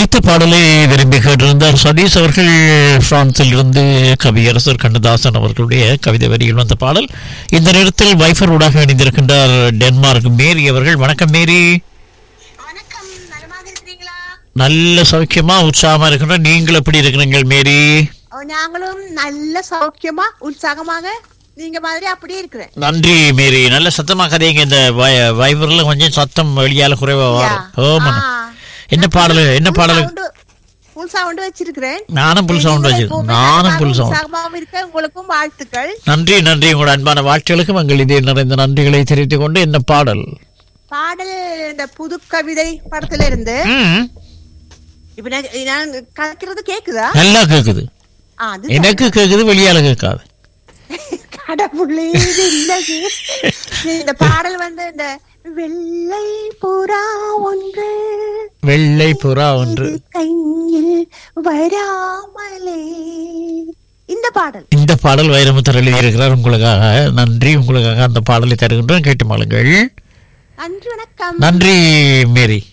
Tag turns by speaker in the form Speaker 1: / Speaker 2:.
Speaker 1: அடுத்த பாடலை விரும்பி கேட்டிருந்தார் சதீஷ் அவர்கள் பிரான்சில் இருந்து கவியரசர் கண்ணதாசன் அவர்களுடைய கவிதை வரியில் வந்த பாடல் இந்த நேரத்தில் வைஃபர் ஊடாக இணைந்திருக்கின்றார் டென்மார்க் மேரி அவர்கள் வணக்கம் மேரி
Speaker 2: வணக்கம் நலமாக இருக்கிறீங்களா
Speaker 1: நல்ல சௌக்கியமா உற்சாகமா இருக்கின்ற நீங்கள் எப்படி இருக்கிறீங்க மேரி
Speaker 2: ஓ, நாங்களும் நல்ல சௌக்கியமா உற்சாகமாக நீங்க மாதிரி அப்படியே இருக்கிறேன்
Speaker 1: நன்றி மேரி நல்ல சத்தமா கதைங்க இந்த வை- வைபர்ல கொஞ்சம் சத்தம் வெளியால குறைவா வரும் ஓமன என்ன பாடல் என்ன பாடல்
Speaker 2: புல் சவுண்ட் வச்சிருக்கிறேன்
Speaker 1: நானும் புல் சவுண்ட் வச்சு
Speaker 2: எப்பவுமே
Speaker 1: நானும் புல்
Speaker 2: நலமாகவும்
Speaker 1: சவுண்ட்
Speaker 2: உற்சாகமாகவும் இருக்க உங்களுக்கும் வாழ்த்துக்கள்
Speaker 1: நன்றி நன்றி உங்களோட அன்பான வாழ்த்துகளுக்கும் எங்கள் இதே நிறைந்த நன்றிகளை தெரிவித்துக் கொண்டு என்ன பாடல்
Speaker 2: பாடல் இந்த புது கவிதை படத்துல இருந்து
Speaker 1: ம்,
Speaker 2: இப்ப நான் நான் கலக்கிறது கேக்குதா
Speaker 1: நல்லா கேக்குது
Speaker 2: ஆ, அது
Speaker 1: எனக்கு கேக்குது வெளியால கேட்காது
Speaker 2: கடவுளே இது என்னது? இந்த பாடல் வந்து இந்த வெள்ளை புறா ஒன்று
Speaker 1: வெள்ளை புறா ஒன்று
Speaker 2: இது கையில் வராமலே இந்த பாடல்
Speaker 1: இந்த பாடல் வைரமுத்தர் எழுதியிருக்கிறார் உங்களுக்காக நன்றி உங்களுக்காக அந்த பாடலை தருகின்றோம் கேட்டு மாளுங்கள்
Speaker 2: நன்றி வணக்கம்
Speaker 1: நன்றி மேரி